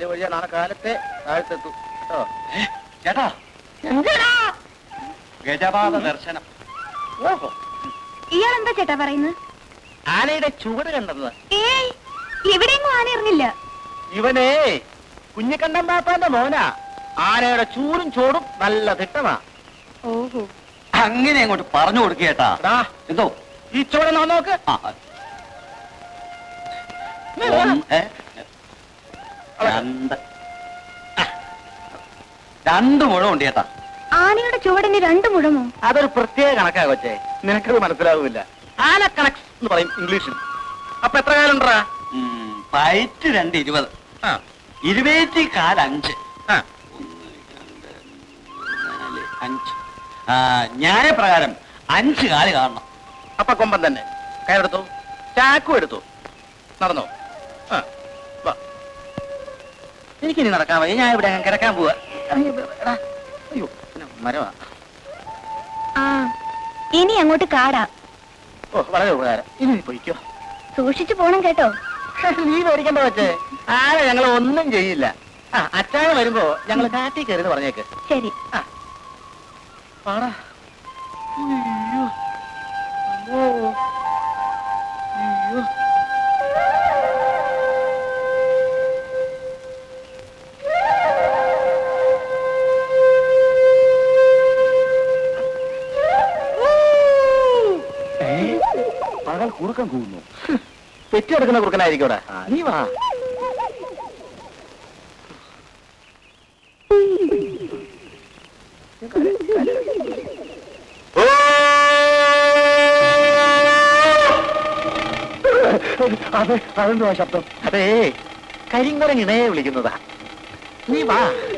കാര്യം വഴിയാ നാളെ കാലത്തെ താഴത്തെത്തു കേട്ടോ ചേട്ടാ ഗജപാത ദർശനം ഓഹോ ഇയാൾ എന്താ ചേട്ടാ പറയുന്നത് ആനയുടെ ചുവട് കണ്ടെന്ന് ഏയ് എവിടെയെങ്ങും ആന ഇറങ്ങില്ല ഇവനേ കുഞ്ഞിക്കണ്ടൻ പാപ്പാന്റെ മോനാ ആനയുടെ ചൂടും ചോടും നല്ല തിട്ടമാ ഓഹോ അങ്ങനെ അങ്ങോട്ട് പറഞ്ഞു കൊടുക്കേട്ടാ എടാ എന്തോ ഈ ചുവട് നോക്ക് ആ ഒന്ന്, ഏ, രണ്ട് ആ, രണ്ട് മുഴം ഉണ്ട് ചേട്ടാ ആനയുടെ ചുവടിന് രണ്ട് മുഴമോ അതൊരു പ്രത്യേക കണക്കാ കൊച്ചേ നിനക്കത് മനസ്സിലാവില്ല ആന കണക്സ് എന്ന് പറയും ഇംഗ്ലീഷിൽ അപ്പൊ എത്ര കാലം ഉണ്ടാ ഉം, പയറ്റ് രണ്ട് ഇരുപത് ആ ഇരുപത്തി കാൽ അഞ്ച് ആ ഒന്ന് രണ്ട് മൂന്ന് നാല് അഞ്ച് ആ ന്യായപ്രകാരം അഞ്ച് കാല് കാണണം അപ്പൊ കൊമ്പൻ തന്നെ കയറെടുത്തു ചാക്കും എടുത്തു നടന്നോ ആ വാ എനിക്കിനി നടക്കാൻ വയ്യ ഞാൻ ഇവിടെ അങ്ങ് കിടക്കാൻ പോവാ അയ്യോ, എടാ. അയ്യോ പിന്നെ മരമാ ആ ഇനി അങ്ങോട്ട് കാടാ ഓ വളരെ ഉപകാരം ഇനി നീ പൊയ്ക്കോ സൂക്ഷിച്ചു പോണം കേട്ടോ നീ പേടിക്കണ്ട വെച്ചേ ആരെ ഞങ്ങൾ ഒന്നും ചെയ്യില്ല ആ അച്ചായ വരുമ്പോ ഞങ്ങൾ കാറ്റി കയറി പറഞ്ഞേക്ക് ശരി പാടാ അയ്യോ അമ്മോ. അയ്യോ പകൽ കുറുക്കം കൂടുന്നു പെറ്റിയെടുക്കുന്ന കുറുക്കനായിരിക്കും ഇവിടെ നീ വാ അതെ അതെന്തുവാ ശബ്ദം അതേ കരിങ്കുരങ്ങിണയെ വിളിക്കുന്നതാ നീ വാ